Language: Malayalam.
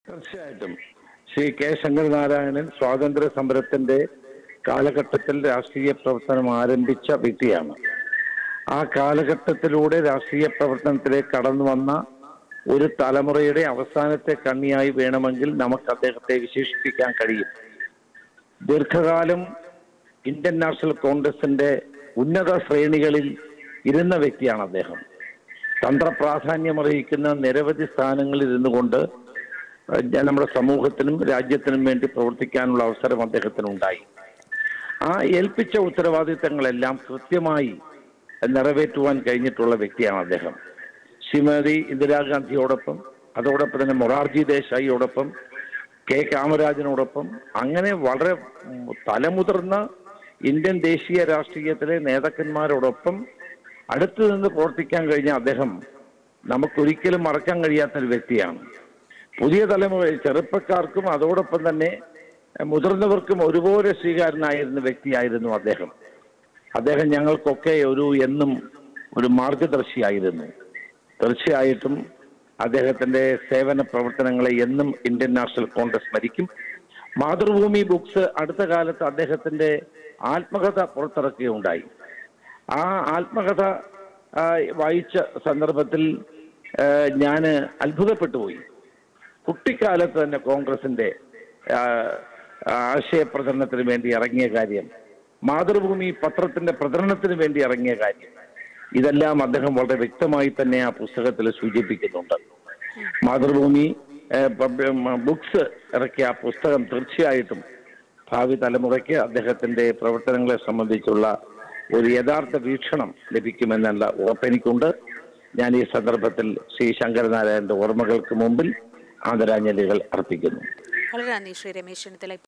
തീർച്ചയായിട്ടും ശ്രീ കെ ശങ്കരനാരായണൻ സ്വാതന്ത്ര്യ സമരത്തിന്റെ കാലഘട്ടത്തിൽ രാഷ്ട്രീയ പ്രവർത്തനം ആരംഭിച്ച വ്യക്തിയാണ് ആ കാലഘട്ടത്തിലൂടെ രാഷ്ട്രീയ പ്രവർത്തനത്തിലേക്ക് കടന്നു വന്ന ഒരു തലമുറയുടെ അവസാനത്തെ കണ്ണിയായി വേണമെങ്കിൽ നമുക്ക് അദ്ദേഹത്തെ വിശേഷിപ്പിക്കാൻ കഴിയും ദീർഘകാലം ഇന്ത്യൻ നാഷണൽ കോൺഗ്രസിന്റെ ഉന്നത ശ്രേണികളിൽ ഇരുന്ന വ്യക്തിയാണ് അദ്ദേഹം തന്ത്രപ്രാധാന്യമറിയിക്കുന്ന നിരവധി സ്ഥാനങ്ങളിൽ ഇരുന്നുകൊണ്ട് ഏഹ് നമ്മുടെ സമൂഹത്തിനും രാജ്യത്തിനും വേണ്ടി പ്രവർത്തിക്കാനുള്ള അവസരം അദ്ദേഹത്തിനുണ്ടായി ആ ഏൽപ്പിച്ച ഉത്തരവാദിത്തങ്ങളെല്ലാം കൃത്യമായി നിറവേറ്റുവാൻ കഴിഞ്ഞിട്ടുള്ള വ്യക്തിയാണ് അദ്ദേഹം ശ്രീമതി ഇന്ദിരാഗാന്ധിയോടൊപ്പം അതോടൊപ്പം തന്നെ മൊറാർജി ദേശായിയോടൊപ്പം കെ കാമരാജനോടൊപ്പം അങ്ങനെ വളരെ ഉം, തലമുതിർന്ന ഇന്ത്യൻ ദേശീയ രാഷ്ട്രീയത്തിലെ നേതാക്കന്മാരോടൊപ്പം അടുത്തു നിന്ന് പ്രവർത്തിക്കാൻ കഴിഞ്ഞ അദ്ദേഹം നമുക്കൊരിക്കലും മറക്കാൻ കഴിയാത്ത ഒരു വ്യക്തിയാണ് പുതിയ തലമുറ ചെറുപ്പക്കാർക്കും അതോടൊപ്പം തന്നെ എഹ്, മുതിർന്നവർക്കും ഒരുപോലെ സ്വീകാരനായിരുന്ന വ്യക്തിയായിരുന്നു അദ്ദേഹം അദ്ദേഹം ഞങ്ങൾക്കൊക്കെ ഒരു എന്നും ഒരു മാർഗദർശിയായിരുന്നു തീർച്ചയായിട്ടും അദ്ദേഹത്തിന്റെ സേവന പ്രവർത്തനങ്ങളെ എന്നും ഇന്ത്യൻ നാഷണൽ കോൺഗ്രസ് സ്മരിക്കും മാതൃഭൂമി ബുക്സ് അടുത്ത കാലത്ത് അദ്ദേഹത്തിന്റെ ആത്മകഥ പുറത്തിറക്കുകയുണ്ടായി ആ ആത്മകഥ ആ, വായിച്ച സന്ദർഭത്തിൽ ഞാൻ അത്ഭുതപ്പെട്ടു പോയി കുട്ടിക്കാലത്ത് തന്നെ കോൺഗ്രസിന്റെ ആ, ആശയ പ്രചരണത്തിന് വേണ്ടി ഇറങ്ങിയ കാര്യം മാതൃഭൂമി പത്രത്തിന്റെ പ്രചരണത്തിന് വേണ്ടി ഇറങ്ങിയ കാര്യം ഇതെല്ലാം അദ്ദേഹം വളരെ വ്യക്തമായി തന്നെ ആ പുസ്തകത്തിൽ സൂചിപ്പിക്കുന്നുണ്ട് മാതൃഭൂമി ഏഹ്, പബ്ല- മ- ബുക്സ് ഇറക്കിയ ആ പുസ്തകം തീർച്ചയായിട്ടും ഭാവി തലമുറയ്ക്ക് അദ്ദേഹത്തിന്റെ പ്രവർത്തനങ്ങളെ സംബന്ധിച്ചുള്ള ഒരു യഥാർത്ഥ വീക്ഷണം ലഭിക്കുമെന്നുള്ള ഉറപ്പെനിക്കുണ്ട് ഞാൻ ഈ സന്ദർഭത്തിൽ ശ്രീ ശങ്കരനാരായണന്റെ ഓർമ്മകൾക്ക് മുമ്പിൽ ആദരാഞ്ജലികൾ അർപ്പിക്കുന്നു വളരെ നന്ദി ശ്രീ രമേശ് ചെന്നിത്തല